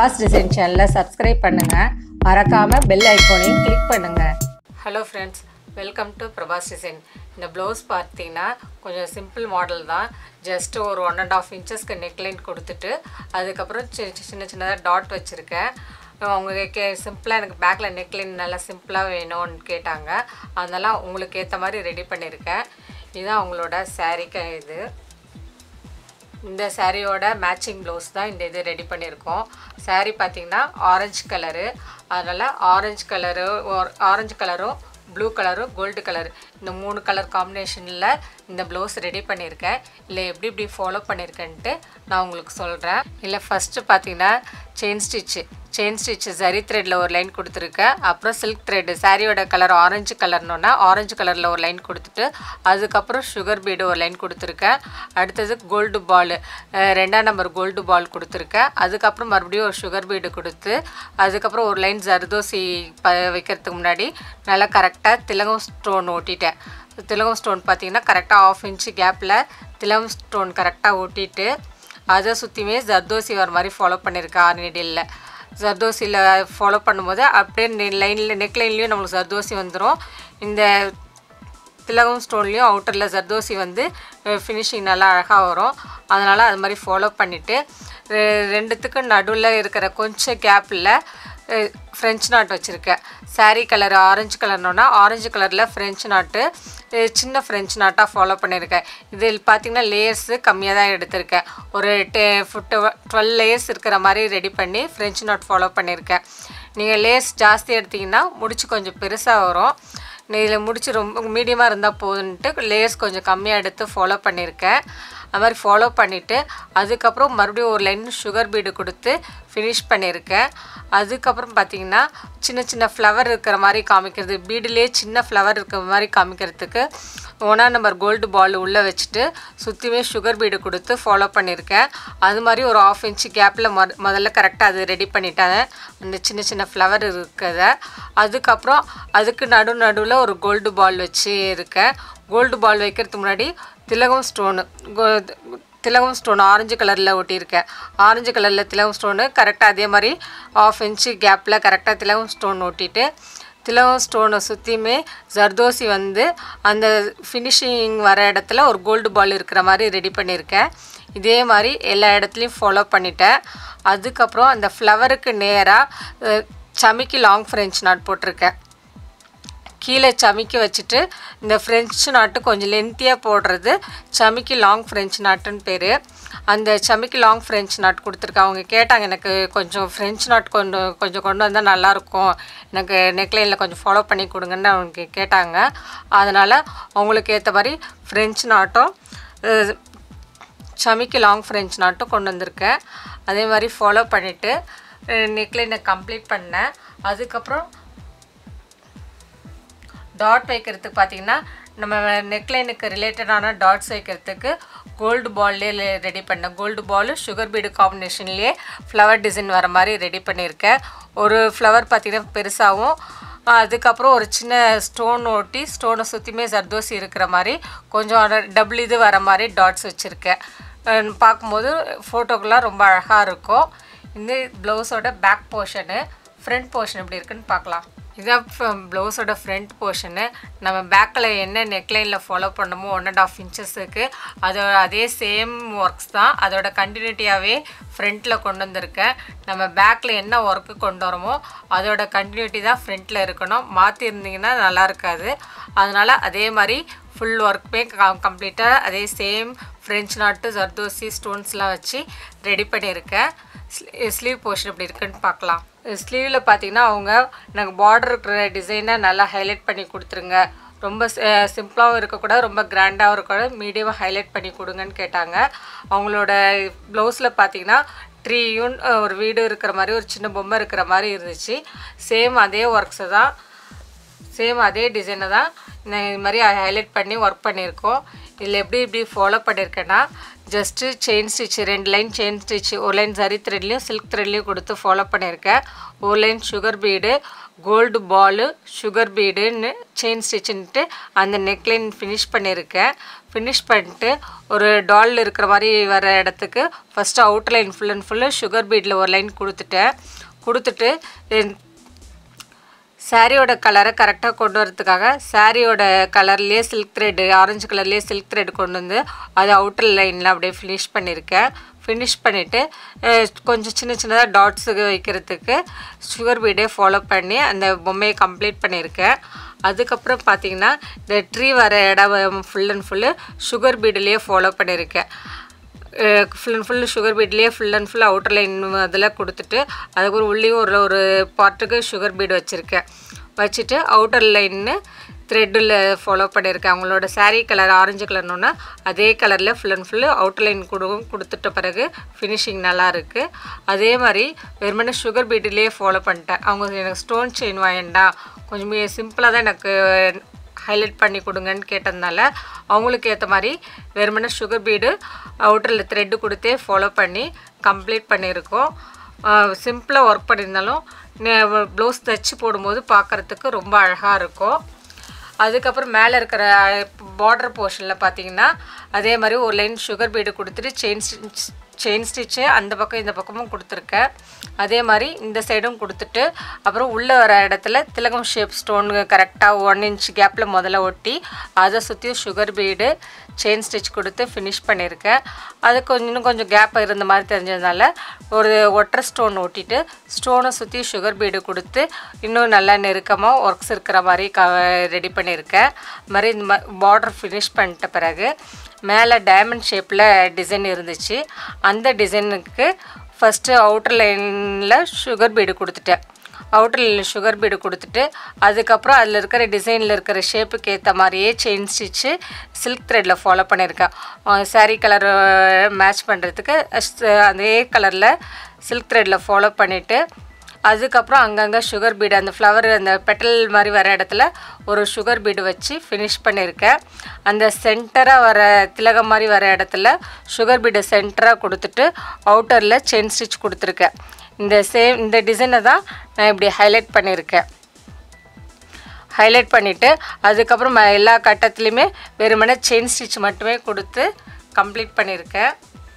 Prabhas design சேனலை subscribe பண்ணுங்கள் மறக்காமல் பெல் ஐக்கானையும் கிளிக் பண்ணுங்கள் hello friends welcome to Prabhas design இந்த ப்ளவுஸ் பார்த்தீங்கன்னா கொஞ்சம் சிம்பிள் மாடல் தான் ஜஸ்ட் ஒரு ஒன் அண்ட் ஆஃப் இன்ச்சஸ்க்கு நெக்லைன் கொடுத்துட்டு அதுக்கப்புறம் சி- சின்ன சின்னதாக டாட் வச்சுருக்கேன் அவங்க கே சிம்பிளாக எனக்கு பேக்கில் நெக்லைன் நல்லா சிம்பிளாக வேணும்னு கேட்டாங்க அதனால் உங்களுக்கு ஏற்ற மாதிரி ரெடி பண்ணியிருக்கேன் இதுதான் அவங்களோட சாரீக்கு இது இந்த சாரியோட மேட்சிங் ப்ளவுஸ் தான் இந்த இது ரெடி பண்ணியிருக்கோம் saree பார்த்தீங்கன்னா ஆரஞ்சு கலரு அதனால் ஆரஞ்சு கலரு ஆரஞ்சு கலரும் ப்ளூ கலரும் கோல்டு கலர் இந்த மூணு கலர் காம்பினேஷனில் இந்த ப்ளவுஸ் ரெடி பண்ணியிருக்கேன் இல்லை எப்படி இப்படி ஃபாலோ பண்ணியிருக்கேன்ட்டு நான் உங்களுக்கு சொல்கிறேன் இல்லை ஃபஸ்ட்டு பார்த்தீங்கன்னா செயின் ஸ்டிச்சு செயின் ஸ்டிச் சரி த்ரெட்டில் ஒரு லைன் கொடுத்துருக்கேன் அப்புறம் சில்க் த்ரெட்டு சாரியோட கலர் ஆரஞ்சு கலர்னோன்னா ஆரஞ்சு கலரில் ஒரு லைன் கொடுத்துட்டு அதுக்கப்புறம் சுகர் பீடு ஒரு லைன் கொடுத்துருக்கேன் அடுத்தது கோல்டு பால் ரெண்டாம் நம்பர் கோல்டு பால் கொடுத்துருக்கேன் அதுக்கப்புறம் மறுபடியும் ஒரு சுகர் பீடு கொடுத்து அதுக்கப்புறம் ஒரு லைன் ஜர்தோசி ப வைக்கிறதுக்கு முன்னாடி நல்லா கரெக்டாக திலகம் ஸ்டோன் ஓட்டிட்டேன் திலகம் ஸ்டோன் பார்த்தீங்கன்னா கரெக்டாக ஆஃப் இன்ச்சு கேப்பில் திலகம் ஸ்டோன் கரெக்டாக ஓட்டிட்டு அதை சுற்றியுமே ஜர்தோசி வர மாதிரி ஃபாலோ பண்ணியிருக்கேன் ஆர்னிடியில் ஜர்தோசியில் ஃபாலோ பண்ணும்போது அப்படியே லைனில் நெக் லைன்லேயும் நம்மளுக்கு ஜர்தோசி வந்துடும் இந்த திலகம் ஸ்டோன்லேயும் அவுட்டரில் ஜர்தோசி வந்து ஃபினிஷிங் நல்லா அழகாக வரும் அதனால் அது மாதிரி ஃபாலோ பண்ணிவிட்டு ரெண்டுத்துக்கும் நடுவில் இருக்கிற கொஞ்சம் கேப்பில் ஃப்ரெஞ்ச் நாட் வச்சுருக்கேன் saree கலர் ஆரஞ்சு கலர்னோன்னா ஆரஞ்சு கலரில் ஃப்ரெஞ்ச் நாட்டு அஹ் சின்ன ஃப்ரெஞ்ச் நாட்டாக ஃபாலோ பண்ணியிருக்கேன் இதில் பார்த்தீங்கன்னா லேயர்ஸு கம்மியாக தான் எடுத்திருக்கேன் ஒரு டெ ஃபுட்டு டுவெல் லேயர்ஸ் இருக்கிற மாதிரி ரெடி பண்ணி ஃப்ரெஞ்ச் நாட் ஃபாலோ பண்ணியிருக்கேன் நீங்கள் லேயர்ஸ் ஜாஸ்தி எடுத்தீங்கன்னா முடிச்சு கொஞ்சம் பெருசாக வரும் இதில் முடிச்சு ரொம்ப மீடியமாக இருந்தால் போதுன்ட்டு லேயர்ஸ் கொஞ்சம் கம்மியாக எடுத்து ஃபாலோ பண்ணியிருக்கேன் அது மாதிரி ஃபாலோ பண்ணிவிட்டு அதுக்கப்புறம் மறுபடியும் ஒரு லைன் சுகர் பீடு கொடுத்து ஃபினிஷ் பண்ணியிருக்கேன் அதுக்கப்புறம் பார்த்தீங்கன்னா சின்ன சின்ன ஃப்ளவர் இருக்கிற மாதிரி காமிக்கிறது பீடுலேயே சின்ன ஃப்ளவர் இருக்கிற மாதிரி காமிக்கிறதுக்கு ஒன்றாம் நம்பர் கோல்டு பால் உள்ளே வச்சுட்டு சுற்றியுமே சுகர் பீடு கொடுத்து ஃபாலோ பண்ணியிருக்கேன் அது மாதிரி ஒரு ஆஃப் இன்ச்சு கேப்பில் மொத முதல்ல கரெக்டாக அது ரெடி பண்ணிட்டேன் அந்த சின்ன சின்ன ஃப்ளவர் இருக்கிறத அதுக்கப்புறம் அதுக்கு நடு நடுவில் ஒரு கோல்டு பால் வச்சு இருக்கேன் கோல்டு பால் வைக்கிறதுக்கு முன்னாடி திலகம் ஸ்டோனு கோ திலகம் ஸ்டோன் ஆரஞ்சு கலரில் ஒட்டியிருக்கேன் ஆரஞ்சு கலரில் திலகம் ஸ்டோனு கரெக்டாக அதே மாதிரி ஆஃப் இன்ச்சு கேப்பில் கரெக்டாக திலகம் ஸ்டோன் ஒட்டிட்டு திலகம் ஸ்டோனை சுற்றியுமே ஜர்தோசி வந்து அந்த ஃபினிஷிங் வர இடத்துல ஒரு கோல்டு பால் இருக்கிற மாதிரி ரெடி பண்ணியிருக்கேன் இதே மாதிரி எல்லா இடத்துலையும் ஃபாலோ பண்ணிட்டேன் அதுக்கப்புறம் அந்த ஃப்ளவருக்கு நேராக சமிக்கி லாங் ஃப்ரெஞ்ச் நாட் போட்டிருக்கேன் கீழே சமிக்கி வச்சுட்டு இந்த ஃப்ரெஞ்சு நாட்டு கொஞ்சம் லென்த்தியாக போடுறது சமிக்கி லாங் ஃப்ரெஞ்ச் நாட்டுன்னு பேர் அந்த சமிக்கி லாங் ஃப்ரெஞ்ச் நாட் கொடுத்துருக்கேன் அவங்க கேட்டாங்க எனக்கு கொஞ்சம் ஃப்ரெஞ்ச் நாட் கொண்டு கொஞ்சம் கொண்டு வந்தால் நல்லாயிருக்கும் எனக்கு நெக்லைனில் கொஞ்சம் ஃபாலோ பண்ணி கொடுங்கன்னு அவங்க கேட்டாங்க அதனால் அவங்களுக்கு ஏற்ற மாதிரி ஃப்ரெஞ்ச் நாட்டும் அஹ், சமிக்கி லாங் ஃப்ரெஞ்ச் நாட்டும் கொண்டு வந்திருக்கேன் அதே மாதிரி ஃபாலோ பண்ணிவிட்டு நெக்லைனை கம்ப்ளீட் பண்ணேன் அதுக்கப்புறம் டாட் வைக்கிறதுக்கு பார்த்தீங்கன்னா நம்ம நெக்லைனுக்கு ரிலேட்டடான டாட்ஸ் வைக்கிறதுக்கு கோல்டு பால்லே ரெடி பண்ணேன் கோல்டு பால் சுகர் பீடு காம்பினேஷன்லேயே ஃப்ளவர் டிசைன் வர மாதிரி ரெடி பண்ணியிருக்கேன் ஒரு ஃப்ளவர் பார்த்தீங்கன்னா பெருசாகவும் அதுக்கப்புறம் ஒரு சின்ன ஸ்டோன் ஒட்டி ஸ்டோனை சுற்றியுமே ஜர்தோசி இருக்கிற மாதிரி கொஞ்சம் டபுள் இது வர மாதிரி டாட்ஸ் வச்சுருக்கேன் அஹ் பார்க்கும்போது ஃபோட்டோக்கெல்லாம் ரொம்ப அழகாக இருக்கும் இந்த ப்ளவுஸோட பேக் போர்ஷனு ஃப்ரண்ட் போர்ஷன் எப்படி இருக்குன்னு பார்க்கலாம் இதான் ப்ளவுஸோட ஃப்ரண்ட் போர்ஷனு நம்ம பேக்கில் என்ன நெக்லைனில் ஃபாலோ பண்ணமோ ஒன் அண்ட் ஆஃப் இன்ச்சஸுக்கு அதோட அதே சேம் ஒர்க்ஸ் தான் அதோட கண்டினியூட்டியாகவே ஃப்ரண்ட்டில் கொண்டு வந்திருக்கேன் நம்ம பேக்கில் என்ன ஒர்க்கு கொண்டு வரோமோ அதோட கண்டினியூட்டி தான் ஃப்ரண்ட்டில் இருக்கணும் மாற்றி இருந்தீங்கன்னா நல்லா இருக்காது அதனால் அதே மாதிரி ஃபுல் ஒர்க்குமே கம்ப்ளீட்டாக அதே சேம் ஃப்ரெஞ்ச் நாட்டு ஜர்தோசி ஸ்டோன்ஸ்லாம் வச்சு ரெடி பண்ணியிருக்கேன் ஸ்லீவ் போர்ஷன் எப்படி இருக்குன்னு பார்க்கலாம் ஸ்லீவில் பார்த்தீங்கன்னா அவங்க எனக்கு பார்டர் இருக்கிற டிசைனை நல்லா ஹைலைட் பண்ணி கொடுத்துருங்க ரொம்ப சிம்பிளாகவும் இருக்கக்கூடாது ரொம்ப கிராண்டாகவும் இருக்கக்கூடாது மீடியமாக ஹைலைட் பண்ணி கொடுங்கன்னு கேட்டாங்க அவங்களோட ப்ளவுஸில் பார்த்தீங்கன்னா ட்ரீயும் ஒரு வீடு இருக்கிற மாதிரி ஒரு சின்ன பொம்மை இருக்கிற மாதிரி இருந்துச்சு சேம் அதே ஒர்க்ஸை தான் சேம் அதே டிசைனை தான் நான் இது மாதிரி ஹைலைட் பண்ணி ஒர்க் பண்ணியிருக்கோம் இதில் எப்படி இப்படி ஃபாலோ பண்ணியிருக்கேன்னா ஜஸ்ட்டு செயின் ஸ்டிச் ரெண்டு லைன் செயின் ஸ்டிச் ஒரு லைன் சரி த்ரெட்லேயும் சில்க் த்ரெட்லேயும் கொடுத்து ஃபாலோ பண்ணியிருக்கேன் ஒரு line sugar bead gold ball sugar பீடுன்னு செயின் ஸ்டிச்சுன்ட்டு அந்த நெக்லைன் ஃபினிஷ் பண்ணியிருக்கேன் ஃபினிஷ் பண்ணிட்டு ஒரு டால் இருக்கிற மாதிரி வர இடத்துக்கு first out line full and full sugar பீடில் ஒரு லைன் கொடுத்துட்டேன் கொடுத்துட்டு சாரியோட கலரை கரெக்டாக கொண்டு வரதுக்காக சாரியோட கலர்லேயே சில்க் த்ரெட்டு ஆரஞ்சு கலர்லேயே சில்க் த்ரெட் கொண்டு வந்து அதை அவுட்டர் லைனில் அப்படியே ஃபினிஷ் பண்ணியிருக்கேன் ஃபினிஷ் பண்ணிவிட்டு கொஞ்சம் சின்ன சின்னதாக டாட்ஸுக்கு வைக்கிறதுக்கு சுகர் பீடே ஃபாலோ பண்ணி அந்த பொம்மையை கம்ப்ளீட் பண்ணியிருக்கேன் அதுக்கப்புறம் பார்த்தீங்கன்னா இந்த ட்ரீ வர இடம் ஃபுல் அண்ட் ஃபுல்லு சுகர் பீடுலேயே ஃபாலோ பண்ணியிருக்கேன் ஃபுல் அண்ட் ஃபுல் சுகர் பீட்லேயே full and full outer line அதில் கொடுத்துட்டு அதுக்கப்புறம் உள்ளேயும் ஒரு ஒரு பார்ட்டுக்கு சுகர் பீடு வச்சுருக்கேன் வச்சுட்டு அவுட்டர் லைன்னு த்ரெட்டில் ஃபாலோ பண்ணியிருக்கேன் அவங்களோட saree கலர் ஆரஞ்சு கலர்னோன்னா அதே கலரில் full and full outer line கொடுக்கும் கொடுத்துட்ட பிறகு ஃபினிஷிங் நல்லா இருக்குது அதே மாதிரி வெறுமனே சுகர் பீட்டிலேயே ஃபாலோ பண்ணிட்டேன் அவங்க எனக்கு ஸ்டோன் செயின் வேண்டாம் கொஞ்சம் சிம்பிளாக தான் எனக்கு ஹைலைட் பண்ணி கொடுங்கன்னு கேட்டதுனால அவங்களுக்கு ஏற்ற மாதிரி வெறுமனே சுகர் பீடு அவுட்டரில் த்ரெட்டு கொடுத்தே ஃபாலோ பண்ணி கம்ப்ளீட் பண்ணியிருக்கோம் சிம்பிளாக ஒர்க் பண்ணியிருந்தாலும் ப்ளவுஸ் தைச்சி போடும்போது பார்க்குறதுக்கு ரொம்ப அழகாக இருக்கும் அதுக்கப்புறம் மேலே இருக்கிற பார்டர் போர்ஷனில் பார்த்தீங்கன்னா அதே மாதிரி ஒரு லைன் சுகர் பீடு கொடுத்துட்டு செயின் ஸ்டிச் செயின் ஸ்டிச்சு அந்த பக்கம் இந்த பக்கமும் கொடுத்துருக்கேன் அதே மாதிரி இந்த சைடும் கொடுத்துட்டு அப்புறம் உள்ளே வர இடத்துல திலகம் ஷேப் ஸ்டோன் கரெக்டாக ஒன் இன்ச் கேப்பில் முதல்ல ஒட்டி அதை சுற்றியும் சுகர் பீடு செயின் ஸ்டிச் கொடுத்து ஃபினிஷ் பண்ணியிருக்கேன் அது கொஞ்சம் இன்னும் கொஞ்சம் கேப் இருந்த மாதிரி தெரிஞ்சதுனால ஒரு ஒற்றை ஸ்டோன் ஒட்டிட்டு ஸ்டோனை சுற்றி சுகர் பீடு கொடுத்து இன்னும் நல்லா நெருக்கமாக ஒர்க்ஸ் இருக்கிற மாதிரி க ரெடி பண்ணியிருக்கேன் இது மாதிரி இந்த மாதிரி பார்டர் ஃபினிஷ் பண்ணிட்ட பிறகு மேலே டைமண்ட் ஷேப்பில் டிசைன் இருந்துச்சு அந்த டிசைனுக்கு ஃபஸ்ட்டு அவுட்டர் லைனில் சுகர் பீடு கொடுத்துட்டேன் அவுட்டர் லைனில் சுகர் பீடு கொடுத்துட்டு அதுக்கப்புறம் அதில் இருக்கிற டிசைனில் இருக்கிற ஷேப்புக்கு ஏற்ற மாதிரியே செயின் ஸ்டிச்சு சில்க் த்ரெட்டில் ஃபாலோ பண்ணியிருக்கேன் சாரீ கலர் மேட்ச் பண்ணுறதுக்கு அதே கலரில் சில்க் த்ரெட்டில் ஃபாலோ பண்ணிவிட்டு அதுக்கப்புறம் அங்கங்கே சுகர் பீடு அந்த ஃப்ளவர் அந்த பெட்டல் மாதிரி வர இடத்துல ஒரு சுகர் பீடு வச்சு ஃபினிஷ் பண்ணியிருக்கேன் அந்த சென்டராக வர திலகம் மாதிரி வர இடத்துல சுகர் பீடை சென்டராக கொடுத்துட்டு அவுட்டரில் செயின் ஸ்டிச் கொடுத்துருக்கேன் இந்த சேம் இந்த டிசைனை தான் நான் இப்படி ஹைலைட் பண்ணியிருக்கேன் ஹைலைட் பண்ணிவிட்டு அதுக்கப்புறம் ம- எல்லா கட்டத்துலேயுமே வெறுமனே செயின் ஸ்டிச் மட்டுமே கொடுத்து கம்ப்ளீட் பண்ணியிருக்கேன்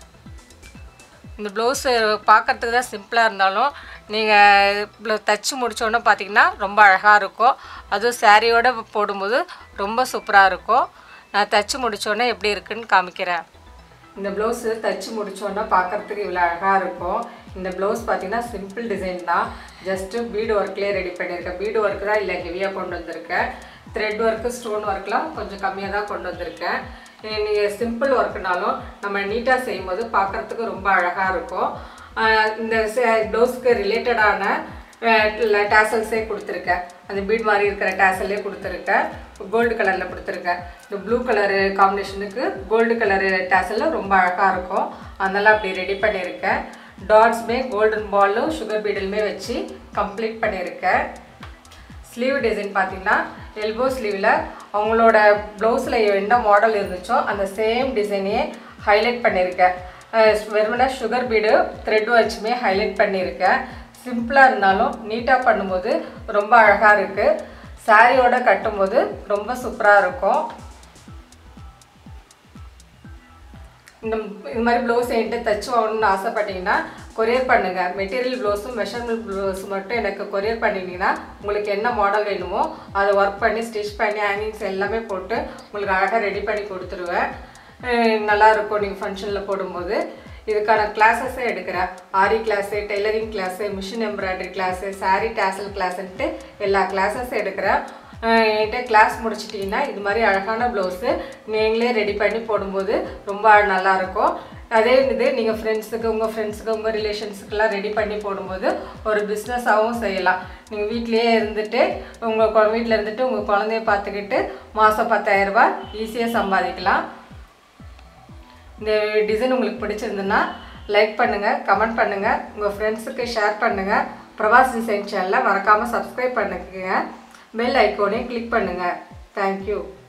இந்த ப்ளவுஸு பார்க்கறதுக்கு தான் சிம்பிளாக இருந்தாலும் நீங்கள் தச்சு முடிச்சோன்னே பார்த்தீங்கன்னா ரொம்ப அழகாக இருக்கும் அதுவும் சாரியோட போடும்போது ரொம்ப சூப்பராக இருக்கும் நான் தச்சு முடிச்சோன்னே எப்படி இருக்குன்னு காமிக்கிறேன் இந்த ப்ளவுஸு தச்சு முடிச்சோன்னே பார்க்கறதுக்கு இவ்வளோ அழகாக இருக்கும் இந்த ப்ளவுஸ் பார்த்தீங்கன்னா சிம்பிள் டிசைன் தான் ஜஸ்ட்டு பீடு ஒர்க்லேயே ரெடி பண்ணியிருக்கேன் பீடு ஒர்க் தான் இல்லை ஹெவியாக கொண்டு வந்திருக்கேன் த்ரெட் ஒர்க்கு ஸ்டோன் ஒர்க்லாம் கொஞ்சம் கம்மியாக தான் கொண்டு வந்திருக்கேன் நீங்கள் சிம்பிள் ஒர்க்குனாலும் நம்ம நீட்டாக செய்யும்போது பார்க்கறதுக்கு ரொம்ப அழகாக இருக்கும் ஆஹ் இந்த ப்ளவுஸ்க்கு ரிலேட்டடான டேசல்ஸே கொடுத்துருக்கேன் அந்த பீட் மாதிரி இருக்கிற டேசல்லே கொடுத்துருக்கேன் கோல்டு கலரில் கொடுத்துருக்கேன் இந்த ப்ளூ கலரு காம்பினேஷனுக்கு கோல்டு கலரு டேசலும் ரொம்ப அழகாக இருக்கும் அதனால் அப்படி ரெடி பண்ணியிருக்கேன் டாட்ஸுமே கோல்டன் பாலும் சுகர் பீடலுமே வச்சு கம்ப்ளீட் பண்ணியிருக்கேன் ஸ்லீவ் டிசைன் பார்த்தீங்கன்னா எல்போ ஸ்லீவில் அவங்களோட ப்ளவுஸில் என்ன மாடல் இருந்துச்சோ அந்த சேம் டிசைனையே ஹைலைட் பண்ணியிருக்கேன் அஹ் வெறுமனே சுகர் பீடு த்ரெட் வச்சுமே ஹைலைட் பண்ணியிருக்கேன் சிம்பிளாக இருந்தாலும் நீட்டாக பண்ணும்போது ரொம்ப அழகாக இருக்குது சாரியோட கட்டும்போது ரொம்ப சூப்பராக இருக்கும் இந்த இது மாதிரி ப்ளவுஸ் என்கிட்ட தச்சு வாங்கணும்னு ஆசைப்பட்டீங்கன்னா கொரியர் பண்ணுங்கள் மெட்டீரியல் ப்ளவுஸும் மெஷர்மெண்ட் ப்ளவுஸ் மட்டும் எனக்கு கொரியர் பண்ணிட்டீங்கன்னா உங்களுக்கு என்ன மாடல் வேணுமோ அதை ஒர்க் பண்ணி ஸ்டிச் பண்ணி ஹேங்கிங்ஸ் எல்லாமே போட்டு உங்களுக்கு அழகாக ரெடி பண்ணி கொடுத்துருவேன் அஹ் நல்லா இருக்கும் நீங்கள் ஃபங்க்ஷனில் போடும்போது இதுக்கான கிளாஸஸே எடுக்கிறேன் aari class tailoring class machine embroidery class saree tassel கிளாஸுன்ட்டு எல்லா கிளாஸஸ் எடுக்கிறேன் அஹ் என்கிட்ட கிளாஸ் முடிச்சிட்டிங்கன்னா இது மாதிரி அழகான ப்ளவுஸு நீங்களே ரெடி பண்ணி போடும்போது ரொம்ப நல்லாயிருக்கும் அதே இது நீங்கள் ஃப்ரெண்ட்ஸுக்கு உங்கள் ஃப்ரெண்ட்ஸுக்கு உங்கள் ரிலேஷன்ஸுக்கெல்லாம் ரெடி பண்ணி போடும்போது ஒரு பிஸ்னஸாகவும் செய்யலாம் நீங்கள் வீட்டிலேயே இருந்துட்டு உங்கள் வீட்டில் இருந்துட்டு உங்கள் குழந்தைய பார்த்துக்கிட்டு மாதம் பத்தாயிரரூபா ஈஸியாக சம்பாதிக்கலாம் இந்த டிசைன் உங்களுக்கு பிடிச்சிருந்துன்னா லைக் பண்ணுங்கள் கமெண்ட் பண்ணுங்கள் உங்கள் ஃப்ரெண்ட்ஸுக்கு ஷேர் பண்ணுங்கள் பிரபாஸ் டிசைன் சேனலை மறக்காமல் சப்ஸ்கிரைப் பண்ணுங்க பெல் ஐக்கோனையும் கிளிக் பண்ணுங்கள் தேங்க்யூ